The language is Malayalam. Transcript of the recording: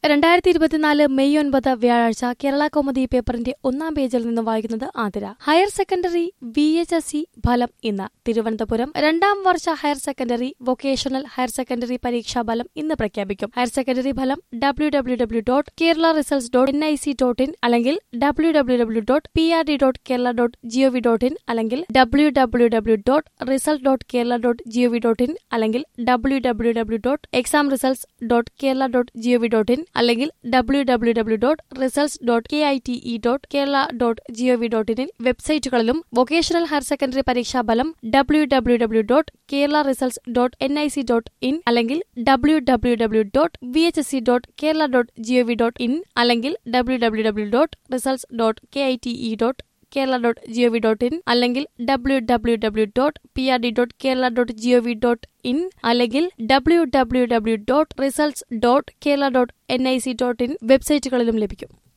രണ്ടായിരത്തി ഇരുപത്തിനാല് മെയ് ഒൻപത് വ്യാഴാഴ്ച കേരള കൗമുദി പേപ്പറിന്റെ ഒന്നാം പേജിൽ നിന്ന് വായിക്കുന്നത് Athira higher secondary V H S C ഫലം ഇന്ന് തിരുവനന്തപുരം രണ്ടാം വർഷ higher secondary vocational higher secondary പരീക്ഷാ ഫലം ഇന്ന് പ്രഖ്യാപിക്കും ഹയർ സെക്കൻഡറി ഫലം W W W dot Kerala results dot N I C dot in അല്ലെങ്കിൽ W W W dot P R D dot Kerala dot G O V dot in അല്ലെങ്കിൽ W W W dot result dot Kerala dot G O V dot in അല്ലെങ്കിൽ W W W dot exam results dot Kerala dot G O V dot in അല്ലെങ്കിൽ W W W dot results dot K I T E dot Kerala dot G O V dot ഇനിൽ വെബ്സൈറ്റുകളിലും വൊക്കേഷണൽ ഹയർ സെക്കൻഡറി പരീക്ഷാ ഫലം W W W dot Kerala results dot N I C dot in അല്ലെങ്കിൽ W W W dot V H S C dot Kerala dot G O V dot in അല്ലെങ്കിൽ W W W dot results dot K I T E dot Kerala dot G O V dot in അല്ലെങ്കിൽ W W W dot P R D dot Kerala dot G O V dot in അല്ലെങ്കിൽ W W W dot results dot Kerala dot N I C dot in വെബ്സൈറ്റുകളിലും ലഭിക്കും